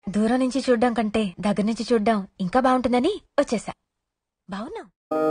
దూరం నుంచి చూడ్డం కంటే దగ్గర నుంచి చూడ్డం ఇంకా బాగుంటుందని వచ్చేసా బావున్నావు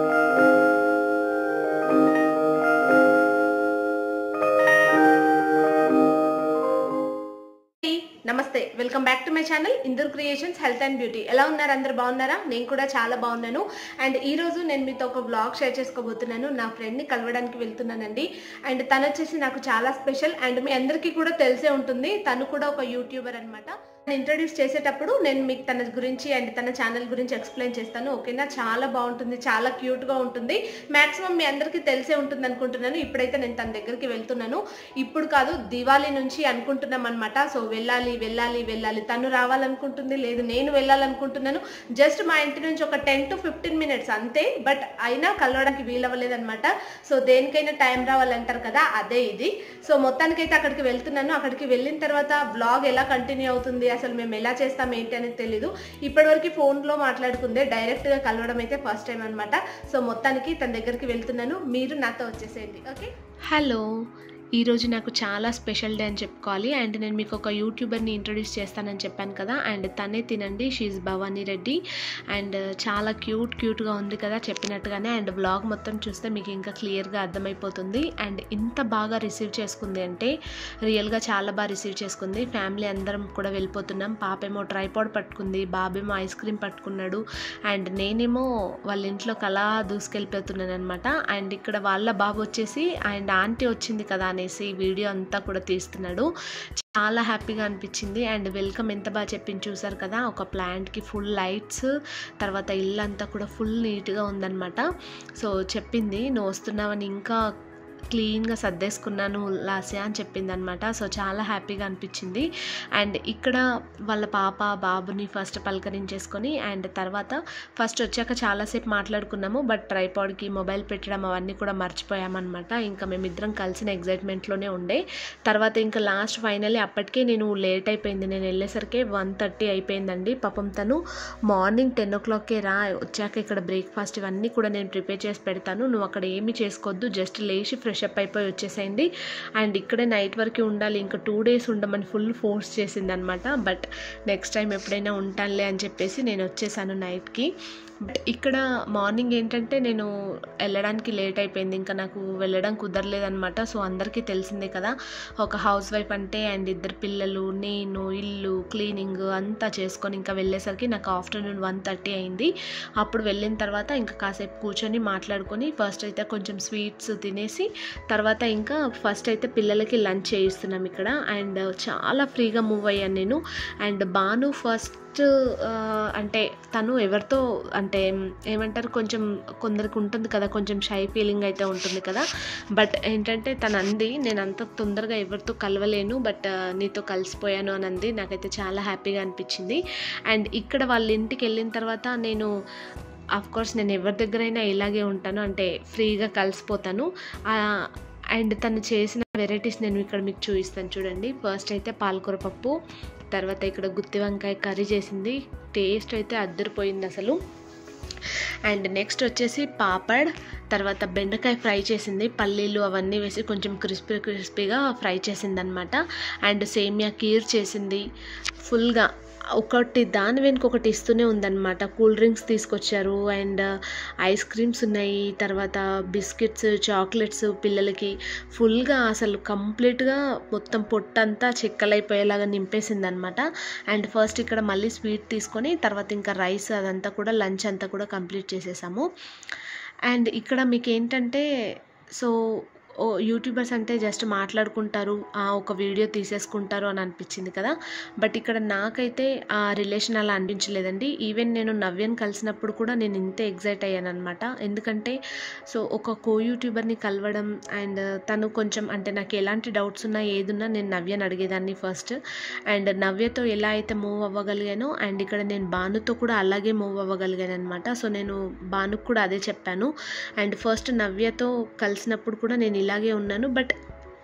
namaste welcome back to my channel Indur creations health and beauty ఎలా ఉన్నారు అందరు బాగున్నారా నేను కూడా చాలా బాగున్నాను అండ్ ఈ రోజు నేను మీతో ఒక బ్లాగ్ షేర్ చేసుకోబోతున్నాను నా ఫ్రెండ్ని కలవడానికి వెళ్తున్నానండి అండ్ తను వచ్చేసి నాకు చాలా స్పెషల్ అండ్ మీ అందరికీ కూడా తెలిసే ఉంటుంది తను కూడా ఒక యూట్యూబర్ అనమాట ఇంట్రడ్యూస్ చేసేటప్పుడు నేను మీకు తన గురించి అండ్ తన ఛానల్ గురించి ఎక్స్ప్లెయిన్ చేస్తాను ఓకేనా చాలా బాగుంటుంది చాలా క్యూట్గా ఉంటుంది మాక్సిమం మీ అందరికీ తెలిసే ఉంటుంది అనుకుంటున్నాను ఇప్పుడైతే నేను తన దగ్గరికి వెళ్తున్నాను ఇప్పుడు కాదు దివాళీ నుంచి అనుకుంటున్నాం అనమాట సో వెళ్ళాలి వెళ్ళాలి వెళ్ళాలి తను రావాలనుకుంటుంది లేదు నేను వెళ్ళాలనుకుంటున్నాను జస్ట్ మా ఇంటి నుంచి ఒక టెన్ టు ఫిఫ్టీన్ మినిట్స్ అంతే బట్ అయినా కలవడానికి వీలవ్వలేదు అనమాట సో దేనికైనా టైం రావాలంటారు కదా అదే ఇది సో మొత్తానికైతే అక్కడికి వెళ్తున్నాను అక్కడికి వెళ్ళిన తర్వాత బ్లాగ్ ఎలా కంటిన్యూ అవుతుంది అసలు మేము ఎలా చేస్తాం ఏంటి అనేది తెలీదు ఇప్పటివరకు ఫోన్లో మాట్లాడుకుందే డైరెక్ట్గా కలవడం అయితే ఫస్ట్ టైం అనమాట సో మొత్తానికి తన దగ్గరికి వెళ్తున్నాను మీరు నాతో వచ్చేసేయండి ఓకే హలో ఈరోజు నాకు చాలా స్పెషల్ డే అని చెప్పుకోవాలి అండ్ నేను మీకు ఒక యూట్యూబర్ని ఇంట్రొడ్యూస్ చేస్తానని చెప్పాను కదా అండ్ తనే తినండి షీఈ్ భవానీ రెడ్డి అండ్ చాలా క్యూట్ క్యూట్గా ఉంది కదా చెప్పినట్టుగానే అండ్ బ్లాగ్ మొత్తం చూస్తే మీకు ఇంకా క్లియర్గా అర్థమైపోతుంది అండ్ ఇంత బాగా రిసీవ్ చేసుకుంది అంటే రియల్గా చాలా బాగా రిసీవ్ చేసుకుంది ఫ్యామిలీ అందరం కూడా వెళ్ళిపోతున్నాం పాపేమో ట్రైపాడ్ పట్టుకుంది బాబేమో ఐస్ క్రీమ్ పట్టుకున్నాడు అండ్ నేనేమో వాళ్ళ ఇంట్లోకి అలా దూసుకెళ్ళిపోతున్నాను అనమాట అండ్ ఇక్కడ వాళ్ళ బాబు వచ్చేసి అండ్ ఆంటీ వచ్చింది కదా అనేసి వీడియో అంతా కూడా తీస్తున్నాడు చాలా హ్యాపీగా అనిపించింది అండ్ వెల్కమ్ ఎంత బాగా చెప్పింది చూసారు కదా ఒక ప్లాంట్కి ఫుల్ లైట్స్ తర్వాత ఇల్లు అంతా కూడా ఫుల్ నీట్గా ఉందన్నమాట సో చెప్పింది నువ్వు వస్తున్నావని ఇంకా క్లీన్గా సర్దేసుకున్నాను లాస్యా అని చెప్పింది అనమాట సో చాలా హ్యాపీగా అనిపించింది అండ్ ఇక్కడ వాళ్ళ పాప బాబుని ఫస్ట్ పలకరించేసుకొని అండ్ తర్వాత ఫస్ట్ వచ్చాక చాలాసేపు మాట్లాడుకున్నాము బట్ ట్రైపాడ్కి మొబైల్ పెట్టడం అవన్నీ కూడా మర్చిపోయామన్నమాట ఇంకా మేమిద్దరం కలిసిన ఎగ్జైట్మెంట్లోనే ఉండే తర్వాత ఇంకా లాస్ట్ ఫైనల్లీ అప్పటికే నేను లేట్ అయిపోయింది నేను వెళ్ళేసరికి వన్ థర్టీ అయిపోయిందండి పాపం తను మార్నింగ్ టెన్ ఓ క్లాక్కే రా వచ్చాక ఇక్కడ బ్రేక్ఫాస్ట్ ఇవన్నీ కూడా నేను ప్రిపేర్ చేసి పెడతాను నువ్వు అక్కడ ఏమీ చేసుకోవద్దు జస్ట్ లేచి ఫ్రెష్ అప్ అయిపోయి వచ్చేసేయండి అండ్ ఇక్కడే నైట్ వరకు ఉండాలి ఇంకా టూ డేస్ ఉండమని ఫుల్ ఫోర్స్ చేసింది అనమాట బట్ నెక్స్ట్ టైం ఎప్పుడైనా ఉంటానులే అని చెప్పేసి నేను వచ్చేసాను నైట్కి బట్ ఇక్కడ మార్నింగ్ ఏంటంటే నేను వెళ్ళడానికి లేట్ అయిపోయింది ఇంకా నాకు వెళ్ళడం కుదరలేదనమాట సో అందరికీ తెలిసిందే కదా ఒక హౌస్ వైఫ్ అంటే అండ్ ఇద్దరు పిల్లలు నేను ఇల్లు క్లీనింగ్ అంతా చేసుకొని ఇంకా వెళ్ళేసరికి నాకు ఆఫ్టర్నూన్ వన్ థర్టీ అయింది అప్పుడు వెళ్ళిన తర్వాత ఇంకా కాసేపు కూర్చొని మాట్లాడుకొని ఫస్ట్ అయితే కొంచెం స్వీట్స్ తినేసి తర్వాత ఇంకా ఫస్ట్ అయితే పిల్లలకి లంచ్ చేయిస్తున్నాం ఇక్కడ అండ్ చాలా ఫ్రీగా మూవ్ అయ్యాను నేను అండ్ బాను ఫస్ట్ అంటే తను ఎవరితో అంటే ఏమంటారు కొంచెం కొందరికి ఉంటుంది కదా కొంచెం షై ఫీలింగ్ అయితే ఉంటుంది కదా బట్ ఏంటంటే తను అంది నేను అంత తొందరగా ఎవరితో కలవలేను బట్ నీతో కలిసిపోయాను అని అంది నాకైతే చాలా హ్యాపీగా అనిపించింది అండ్ ఇక్కడ వాళ్ళ ఇంటికి వెళ్ళిన తర్వాత నేను కోర్స్ నేను ఎవరి దగ్గరైనా ఇలాగే ఉంటాను అంటే ఫ్రీగా కలిసిపోతాను అండ్ తను చేసిన వెరైటీస్ నేను ఇక్కడ మీకు చూపిస్తాను చూడండి ఫస్ట్ అయితే పాలకూర పప్పు తర్వాత ఇక్కడ గుత్తి వంకాయ కర్రీ చేసింది టేస్ట్ అయితే అద్దరిపోయింది అసలు అండ్ నెక్స్ట్ వచ్చేసి పాపడ్ తర్వాత బెండకాయ ఫ్రై చేసింది పల్లీలు అవన్నీ వేసి కొంచెం క్రిస్పీ క్రిస్పీగా ఫ్రై చేసింది అనమాట అండ్ సేమియా కీర్ చేసింది ఫుల్గా ఒకటి దాని వెనుక ఒకటి ఇస్తూనే ఉందన్నమాట కూల్ డ్రింక్స్ తీసుకొచ్చారు అండ్ ఐస్ క్రీమ్స్ ఉన్నాయి తర్వాత బిస్కెట్స్ చాక్లెట్స్ పిల్లలకి ఫుల్గా అసలు కంప్లీట్గా మొత్తం పొట్టంతా చెక్కలైపోయేలాగా నింపేసింది అనమాట అండ్ ఫస్ట్ ఇక్కడ మళ్ళీ స్వీట్ తీసుకొని తర్వాత ఇంకా రైస్ అదంతా కూడా లంచ్ అంతా కూడా కంప్లీట్ చేసేసాము అండ్ ఇక్కడ మీకు ఏంటంటే సో ఓ యూట్యూబర్స్ అంటే జస్ట్ మాట్లాడుకుంటారు ఒక వీడియో తీసేసుకుంటారు అని అనిపించింది కదా బట్ ఇక్కడ నాకైతే ఆ రిలేషన్ అలా అనిపించలేదండి ఈవెన్ నేను నవ్యని కలిసినప్పుడు కూడా నేను ఇంతే ఎగ్జైట్ అయ్యాను అనమాట ఎందుకంటే సో ఒక కో యూట్యూబర్ని కలవడం అండ్ తను కొంచెం అంటే నాకు ఎలాంటి డౌట్స్ ఉన్నా ఏదున్నా నేను నవ్యని అడిగేదాన్ని ఫస్ట్ అండ్ నవ్యతో ఎలా అయితే మూవ్ అవ్వగలిగానో అండ్ ఇక్కడ నేను భానుతో కూడా అలాగే మూవ్ అవ్వగలిగాను అనమాట సో నేను భానుకు కూడా అదే చెప్పాను అండ్ ఫస్ట్ నవ్యతో కలిసినప్పుడు కూడా నేను ఇలాగే ఉన్నాను బట్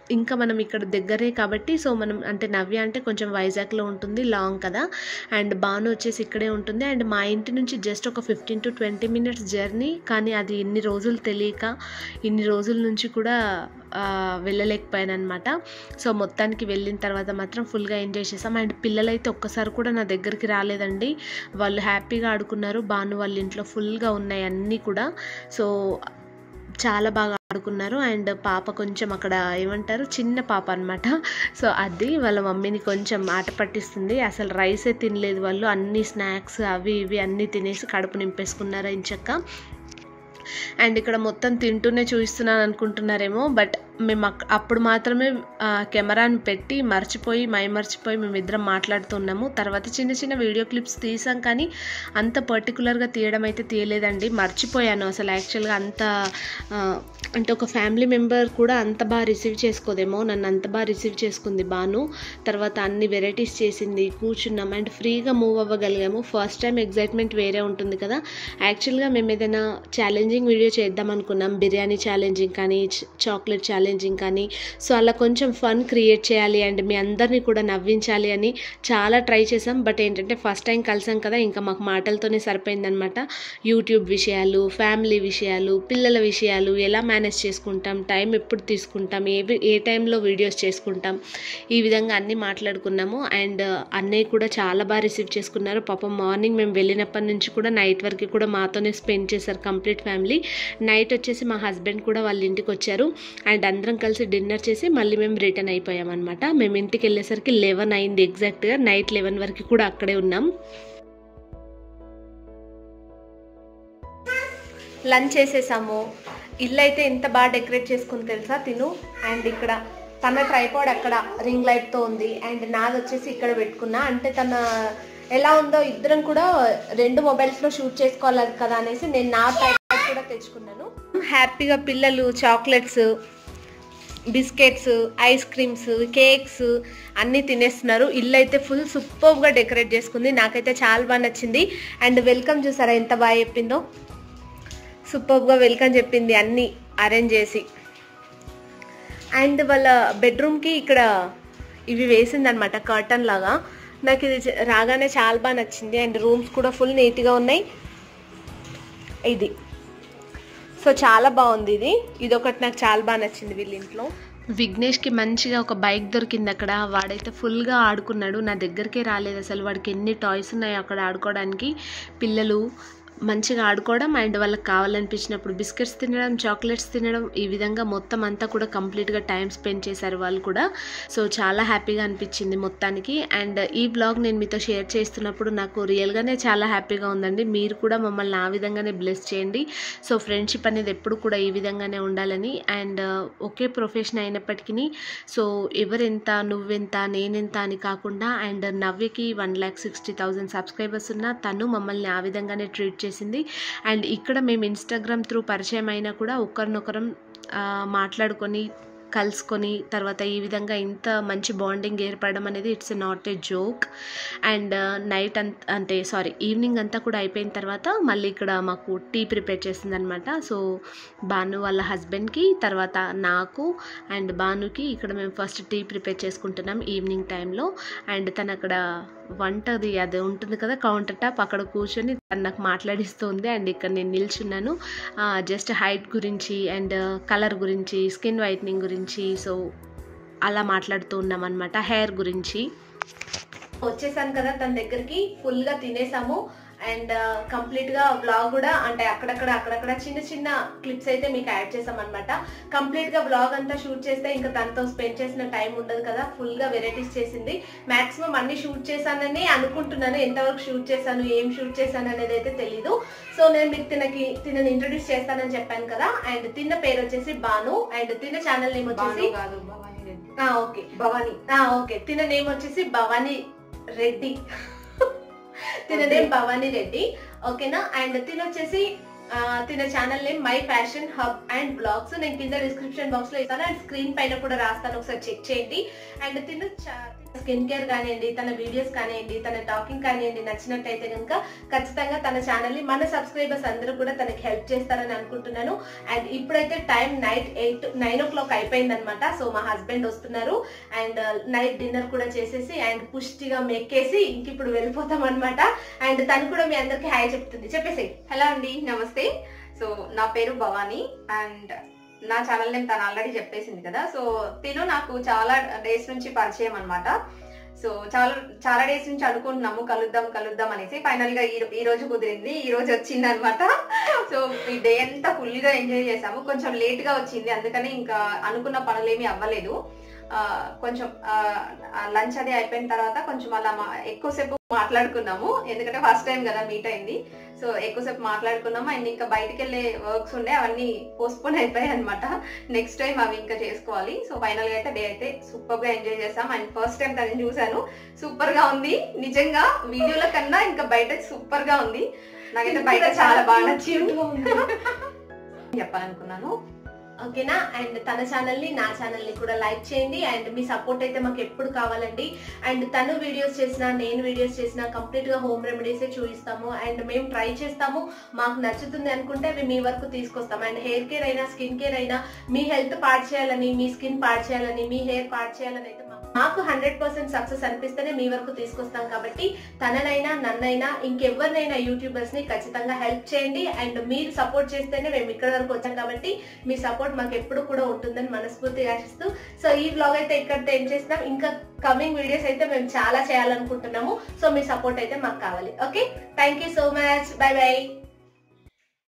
ఇంకా మనం ఇక్కడ దగ్గరే కాబట్టి సో మనం అంటే నవ్య అంటే కొంచెం వైజాగ్లో ఉంటుంది లాంగ్ కదా అండ్ బాను వచ్చేసి ఇక్కడే ఉంటుంది అండ్ మా ఇంటి నుంచి జస్ట్ ఒక fifteen to twenty minutes journey కానీ అది ఇన్ని రోజులు తెలియక ఇన్ని రోజుల నుంచి కూడా ఆ, వెళ్ళలేకపోయాను అనమాట సో మొత్తానికి వెళ్ళిన తర్వాత మాత్రం ఫుల్గా ఎంజాయ్ చేసాం అండ్ పిల్లలైతే ఒక్కసారి కూడా నా దగ్గరికి రాలేదండి వాళ్ళు హ్యాపీగా ఆడుకున్నారు బాను వాళ్ళ ఇంట్లో ఫుల్గా ఉన్నాయి అన్నీ కూడా సో చాలా బాగా ఆడుకున్నారు అండ్ పాప కొంచెం అక్కడ ఏమంటారు చిన్న పాప అనమాట సో అది వాళ్ళ మమ్మీని కొంచెం ఆట పట్టిస్తుంది అసలు రైసే తినలేదు వాళ్ళు అన్ని స్నాక్స్ అవి ఇవి అన్నీ తినేసి కడుపు నింపేసుకున్నారు ఇంచక్క అండ్ ఇక్కడ మొత్తం తింటూనే చూపిస్తున్నాను అనుకుంటున్నారేమో బట్ మేము అక్- అప్పుడు మాత్రమే ఆ, కెమెరాని పెట్టి మర్చిపోయి మై మర్చిపోయి మేమిద్దరం మాట్లాడుతున్నాము తర్వాత చిన్న చిన్న వీడియో క్లిప్స్ తీసాం కానీ అంత పర్టికులర్గా తీయడం అయితే తీయలేదండి మర్చిపోయాను అసలు యాక్చువల్గా అంత ఆ, అంటే ఒక ఫ్యామిలీ మెంబర్ కూడా అంత బాగా రిసీవ్ చేసుకోదేమో నన్ను అంత బాగా రిసీవ్ చేసుకుంది బాను తర్వాత అన్ని వెరైటీస్ చేసింది కూర్చున్నాం అండ్ ఫ్రీగా మూవ్ అవ్వగలిగాము ఫస్ట్ టైం ఎగ్జైట్మెంట్ వేరే ఉంటుంది కదా యాక్చువల్గా మేము ఏదైనా ఛాలెంజింగ్ వీడియో చేద్దాం అనుకున్నాం బిర్యానీ ఛాలెంజింగ్ కానీ చాక్లెట్ ఛాలెంజింగ్ కానీ సో అలా కొంచెం ఫన్ క్రియేట్ చేయాలి అండ్ మీ అందరినీ కూడా నవ్వించాలి అని చాలా ట్రై చేసాం బట్ ఏంటంటే ఫస్ట్ టైం కలిసాం కదా ఇంకా మాకు మాటలతోనే సరిపోయిందనమాట యూట్యూబ్ విషయాలు ఫ్యామిలీ విషయాలు పిల్లల విషయాలు ఎలా మేనేజ్ చేసుకుంటాం టైం ఎప్పుడు తీసుకుంటాం ఏ ఏ టైంలో వీడియోస్ చేసుకుంటాం ఈ విధంగా అన్నీ మాట్లాడుకున్నాము అండ్ అన్నయ్య కూడా చాలా బాగా రిసీవ్ చేసుకున్నారు పాపం మార్నింగ్ మేము వెళ్ళినప్పటి నుంచి కూడా నైట్ వరకు కూడా మాతోనే స్పెండ్ చేశారు కంప్లీట్ ఫ్యామిలీ నైట్ వచ్చేసి మా హస్బెండ్ కూడా వాళ్ళ ఇంటికి వచ్చారు అండ్ అందరం కలిసి డిన్నర్ చేసి మళ్ళీ మేము రిటర్న్ అయిపోయాం అనమాట మేము ఇంటికి వెళ్ళేసరికి లెవెన్ అయింది ఎగ్జాక్ట్గా నైట్ లెవెన్ వరకు కూడా అక్కడే ఉన్నాం లంచ్ చేసేసాము ఇల్లు అయితే ఎంత బాగా డెకరేట్ చేసుకుని తెలుసా తిను అండ్ ఇక్కడ తన ట్రైపాడ్ అక్కడ రింగ్ లైట్తో ఉంది అండ్ నాది వచ్చేసి ఇక్కడ పెట్టుకున్నా అంటే తన ఎలా ఉందో ఇద్దరం కూడా రెండు మొబైల్స్లో షూట్ చేసుకోవాలి కదా అనేసి నేను నా ట్రైపాడ్ కూడా తెచ్చుకున్నాను హ్యాపీగా పిల్లలు chocolates biscuits ice creams cakes అన్నీ తినేస్తున్నారు ఇల్లు అయితే ఫుల్ సూపర్గా డెకరేట్ చేసుకుంది నాకైతే చాలా బాగా నచ్చింది అండ్ వెల్కమ్ చూసారా ఎంత బాగా చెప్పిందో సూపర్గా వెల్కమ్ చెప్పింది అన్నీ అరేంజ్ చేసి అండ్ వాళ్ళ బెడ్రూమ్కి ఇక్కడ ఇవి వేసిందనమాట కర్టన్ లాగా నాకు ఇది చ- రాగానే చాలా బాగా నచ్చింది అండ్ రూమ్స్ కూడా ఫుల్ నీట్గా ఉన్నాయి ఇది సో చాలా బాగుంది ఇది ఇది ఒకటి నాకు చాలా బాగా నచ్చింది వీళ్ళ ఇంట్లో విఘ్నేష్కి మంచిగా ఒక బైక్ దొరికింది అక్కడ వాడైతే ఫుల్గా ఆడుకున్నాడు నా దగ్గరికే రాలేదు అసలు వాడికి ఎన్ని టాయ్స్ ఉన్నాయో అక్కడ ఆడుకోవడానికి పిల్లలు మంచిగా ఆడుకోవడం అండ్ వాళ్ళకి కావాలనిపించినప్పుడు బిస్కెట్స్ తినడం చాక్లెట్స్ తినడం ఈ విధంగా మొత్తం అంతా కూడా కంప్లీట్గా టైం స్పెండ్ చేశారు వాళ్ళు కూడా సో చాలా హ్యాపీగా అనిపించింది మొత్తానికి అండ్ ఈ బ్లాగ్ నేను మీతో షేర్ చేస్తున్నప్పుడు నాకు రియల్గానే చాలా హ్యాపీగా ఉందండి మీరు కూడా మమ్మల్ని ఆ విధంగానే బ్లెస్ చేయండి సో ఫ్రెండ్షిప్ అనేది ఎప్పుడు కూడా ఈ విధంగానే ఉండాలని అండ్ ఒకే ప్రొఫెషన్ అయినప్పటికీ సో ఎవరెంత నువ్వెంత నేనెంత అని కాకుండా అండ్ నవ్యకి one lakh sixty thousand subscribers ఉన్న తను మమ్మల్ని ఆ విధంగానే ట్రీట్ చేసింది అండ్ ఇక్కడ మేము ఇన్స్టాగ్రామ్ త్రూ పరిచయం అయినా కూడా ఒకరినొకరం ఆ, మాట్లాడుకొని కలుసుకొని తర్వాత ఈ విధంగా ఇంత మంచి బాండింగ్ ఏర్పడడం అనేది it's not a joke and night అంత అంటే సారీ ఈవినింగ్ అంతా కూడా అయిపోయిన తర్వాత మళ్ళీ ఇక్కడ మాకు టీ ప్రిపేర్ చేసిందనమాట సో భాను వాళ్ళ హస్బెండ్కి తర్వాత నాకు అండ్ భానుకి ఇక్కడ మేము ఫస్ట్ టీ ప్రిపేర్ చేసుకుంటున్నాం ఈవినింగ్ టైంలో అండ్ తను అక్కడ వంటది అది ఉంటుంది కదా కౌంటర్ టాప్ అక్కడ కూర్చొని తను నాకు మాట్లాడిస్తుంది అండ్ ఇక్కడ నేను నిల్చున్నాను జస్ట్ హైట్ గురించి అండ్ కలర్ గురించి స్కిన్ వైట్నింగ్ గురించి సో అలా మాట్లాడుతూ ఉన్నాం అనమాట హెయిర్ గురించి వచ్చేసాను కదా తన దగ్గరికి ఫుల్ గా తినేసాము అండ్ కంప్లీట్ గా బ్లాగ్ కూడా అంటే అక్కడక్కడ అక్కడక్కడ చిన్న చిన్న క్లిప్స్ అయితే మీకు యాడ్ చేసాం అనమాట కంప్లీట్ గా బ్లాగ్ అంతా షూట్ చేస్తే ఇంకా తనతో స్పెండ్ చేసిన టైం ఉండదు కదా ఫుల్ గా వెరైటీస్ చేసింది మాక్సిమం అన్ని షూట్ చేశానని అనుకుంటున్నాను ఎంతవరకు షూట్ చేశాను ఏం షూట్ చేశాను అనేది అయితే తెలీదు సో నేను మీకు తినకి తినని ఇంట్రొడ్యూస్ చేస్తానని చెప్పాను కదా అండ్ తిన్న పేరు వచ్చేసి బాను అండ్ తిన్న ఛానల్ నేమ్ వచ్చేసి బాను కాదు భవానీ రెడ్డి ఆ, ఓకే భవానీ ఆ, ఓకే తిన నేమ్ వచ్చేసి భవానీ రెడ్డి తిన నేమ్ భవానీ రెడ్డి ఓకేనా అండ్ తిన వచ్చేసి ఆ, తిన channel name my fashion hub and blogs నేను కింద డిస్క్రిప్షన్ బాక్స్ లో ఇస్తాను అండ్ స్క్రీన్ పైన కూడా రాస్తాను ఒకసారి చెక్ చేయండి అండ్ తిన స్కిన్ కేర్ కానివ్వండి తన వీడియోస్ కానివ్వండి తన టాకింగ్ కానివ్వండి నచ్చినట్టయితే కనుక ఖచ్చితంగా తన ఛానల్ ని మన సబ్స్క్రైబర్స్ అందరూ కూడా తనకి హెల్ప్ చేస్తారని అనుకుంటున్నాను అండ్ ఇప్పుడైతే time night eight nine o'clock అయిపోయింది అనమాట సో మా హస్బెండ్ వస్తున్నారు అండ్ నైట్ డిన్నర్ కూడా చేసేసి అండ్ పుష్టిగా మెక్కేసి ఇంక ఇప్పుడు వెళ్ళిపోతాం అనమాట అండ్ తను కూడా మీ అందరికి హాయ్ చెప్తుంది చెప్పేసి హలో అండి నమస్తే సో నా పేరు భవానీ అండ్ నా ఛానల్ నేమ్ తను ఆల్రెడీ చెప్పేసింది కదా సో తిను నాకు చాలా డేస్ నుంచి పరిచయం అన్నమాట సో చాలా చాలా డేస్ నుంచి అనుకుంటున్నాము కలుద్దాం కలుద్దాం అనేసి ఫైనల్ గా ఈ ఈ రోజు కుదిరింది ఈ రోజు వచ్చింది అనమాట సో ఈ డే అంతా ఫుల్ గా ఎంజాయ్ చేసాము కొంచెం లేట్ గా వచ్చింది అందుకని ఇంకా అనుకున్న పనులేమీ అవ్వలేదు ఆ, కొంచెం లంచ్ అది అయిపోయిన తర్వాత కొంచెం అలా మా- ఎక్కువసేపు మాట్లాడుకున్నాము ఎందుకంటే ఫస్ట్ టైం కదా మీట్ అయింది సో ఎక్కువసేపు మాట్లాడుకున్నాము అండ్ ఇంకా బయటికి వెళ్ళే వర్క్స్ ఉండే అవన్నీ పోస్ట్పోన్ అయిపోయాయి అనమాట నెక్స్ట్ టైం అవి ఇంకా చేసుకోవాలి సో ఫైనల్ గా అయితే డే అయితే సూపర్ గా ఎంజాయ్ చేసాం అండ్ ఫస్ట్ టైం తనని చూసాను సూపర్ గా ఉంది నిజంగా వీడియోల కన్నా ఇంకా బయట సూపర్ గా ఉంది నాకైతే బయట చాలా బాగా నచ్చింది చెప్పాలనుకున్నాను ఓకేనా అండ్ తన ఛానల్ ని నా ఛానల్ ని కూడా లైక్ చేయండి అండ్ మీ సపోర్ట్ అయితే మాకు ఎప్పుడు కావాలండి అండ్ తను వీడియోస్ చేసినా నేను వీడియోస్ చేసినా కంప్లీట్ గా హోమ్ రెమెడీస్ చూపిస్తాము అండ్ మేము ట్రై చేస్తాము మాకు నచ్చుతుంది అనుకుంటే అవి మీ వరకు తీసుకొస్తాం అండ్ హెయిర్ కేర్ అయినా స్కిన్ కేర్ అయినా మీ హెల్త్ పాడు చేయాలని మీ స్కిన్ పాడు చేయాలని మీ హెయిర్ పాడు చేయాలని అయితే మాకు- మాకు హండ్రెడ్ పర్సెంట్ సక్సెస్ అనిపిస్తేనే మీ వరకు తీసుకొస్తాం కాబట్టి తననైనా నన్నైనా ఇంకెవరినైనా యూట్యూబర్స్ ని ఖచ్చితంగా హెల్ప్ చేయండి అండ్ మీరు సపోర్ట్ చేస్తేనే మేము ఇక్కడ వరకు వచ్చాం కాబట్టి మీ సపోర్ట్ మాకు ఎప్పుడు కూడా ఉంటుందని మనస్ఫూర్తిగా ఆశిస్తూ సో ఈ బ్లాగ్ అయితే ఇక్కడితో ఏం చేసినాం ఇంకా కమింగ్ వీడియోస్ అయితే మేము చాలా చేయాలనుకుంటున్నాము సో మీ సపోర్ట్ అయితే మాకు కావాలి okay thank you so much bye by